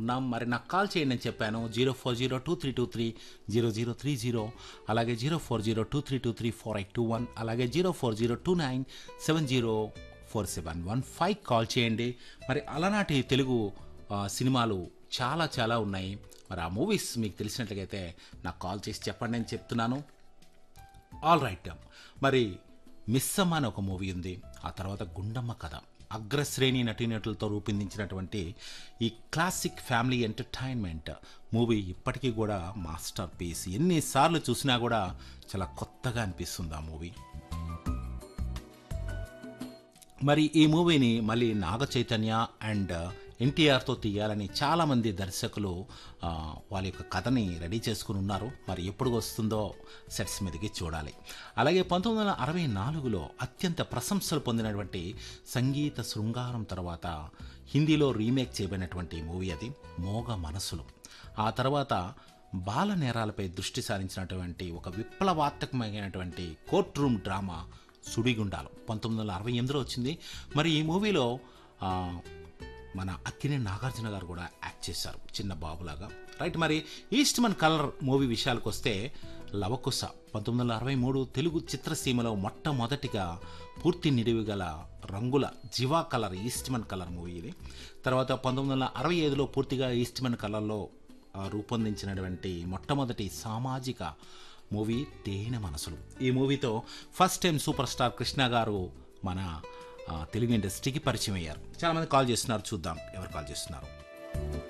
ఉన్నాం మరి నాకు కాల్ చేయండి అని చెప్పాను zero four zero two three two three zero zero three zero అలాగే zero four zero two three two three four eight two one అలాగే zero four zero two nine seven zero four seven one five call చేయండి మరి అలనాటి తెలుగు ఆ, సినిమాలు చాలా చాలా ఉన్నాయి మరి ఆ మూవీస్ మీకు తెలిసినట్లయితే నాకు కాల్ చేసి చెప్పండి అని చెప్తున్నాను ఆల్ రైట్ మరి మిస్ అమ్మ అని ఒక మూవీ ఉంది ఆ తర్వాత గుండమ్మ కథ అగ్రశ్రేణి నటీనటులతో రూపొందించినటువంటి ఈ క్లాసిక్ ఫ్యామిలీ ఎంటర్టైన్మెంట్ మూవీ ఇప్పటికీ కూడా మాస్టర్ పీస్ ఎన్నిసార్లు చూసినా కూడా చాలా కొత్తగా అనిపిస్తుంది ఆ మూవీ మరి ఈ మూవీని మళ్ళీ నాగ చైతన్య అండ్ ఎన్టీఆర్తో తీయాలని చాలామంది దర్శకులు ఆ, వాళ్ళ యొక్క కథని రెడీ చేసుకుని ఉన్నారు మరి ఎప్పుడు వస్తుందో సెట్స్ మీదకి చూడాలి అలాగే పంతొమ్మిది వందల అరవై నాలుగులో అత్యంత ప్రశంసలు పొందినటువంటి సంగీత శృంగారం తర్వాత హిందీలో రీమేక్ చేయబడినటువంటి మూవీ అది మోగ మనసులు ఆ తర్వాత బాల నేరాలపై దృష్టి సారించినటువంటి ఒక విప్లవాత్మకమైనటువంటి కోర్ట్ రూమ్ డ్రామా సుడిగుండాలు పంతొమ్మిది వందల అరవై ఎనిమిదిలో వచ్చింది మరి ఈ మూవీలో ఆ, మన అక్కినే నాగార్జున గారు కూడా యాక్ట్ చేశారు చిన్న బాబులాగా రైట్ మరి ఈస్ట్ మన్ కలర్ మూవీ విషయాలకు వస్తే లవకుశ పంతొమ్మిది వందల అరవై మూడు తెలుగు చిత్రసీమలో మొట్టమొదటిగా పూర్తి నిడివి గల రంగుల జివా కలర్ ఈస్ట్మన్ కలర్ మూవీ ఇది తర్వాత పంతొమ్మిది వందల అరవై ఐదులో పూర్తిగా ఈస్ట్మన్ కలర్లో ఆ, రూపొందించినటువంటి మొట్టమొదటి సామాజిక మూవీ తేనె మనసులు ఈ మూవీతో first time super star Krishna garu మన ఆ, తెలుగు ఇండస్ట్రీకి పరిచయం అయ్యారు చాలామంది కాల్ చేస్తున్నారు చూద్దాం ఎవరు కాల్ చేస్తున్నారు